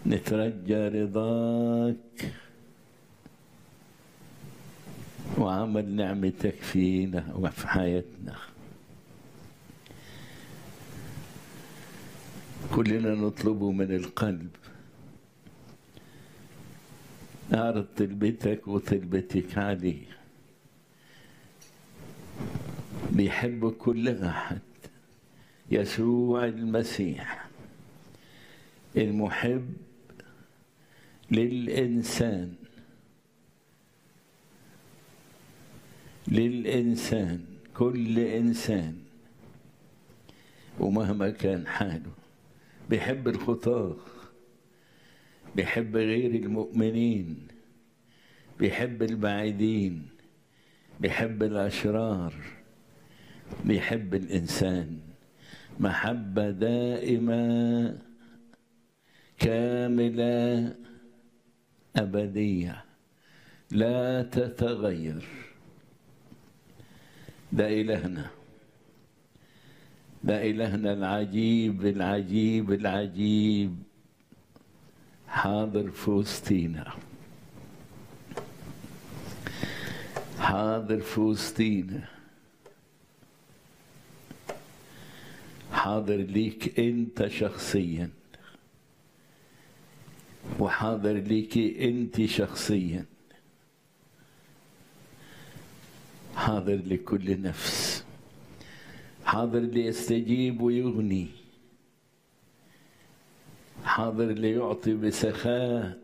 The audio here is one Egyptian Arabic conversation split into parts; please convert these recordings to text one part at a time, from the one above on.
نترجى رضاك وعمل نعمتك فينا وفي حياتنا كلنا نطلبه من القلب أعرض طلبتك وطلبتك عليه بيحب كل أحد يسوع المسيح المحب للإنسان للإنسان كل إنسان ومهما كان حاله بيحب الخطاه بيحب غير المؤمنين بيحب البعيدين بيحب الأشرار بيحب الإنسان محبة دائمة كاملة أبدية لا تتغير ده إلهنا ده إلهنا العجيب العجيب العجيب حاضر في وسطينا حاضر في وسطينا حاضر ليك انت شخصيا وحاضر ليك انت شخصيا حاضر لكل نفس حاضر ليستجيب ويغني حاضر ليعطي بسخاء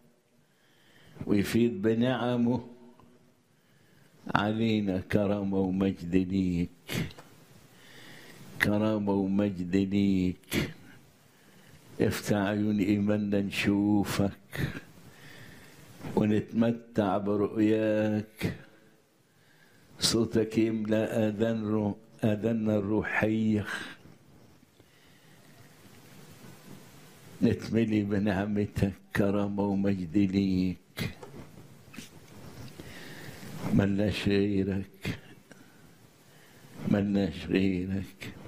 ويفيد بنعمه علينا كرامة ومجد ليك كرامة ومجد ليك افتح عيون إيماننا نشوفك ونتمتع برؤياك صوتك يملأ آذان آذاننا الروحية نتملي بنعمتك كرامة ومجد ليك ملناش غيرك ملناش غيرك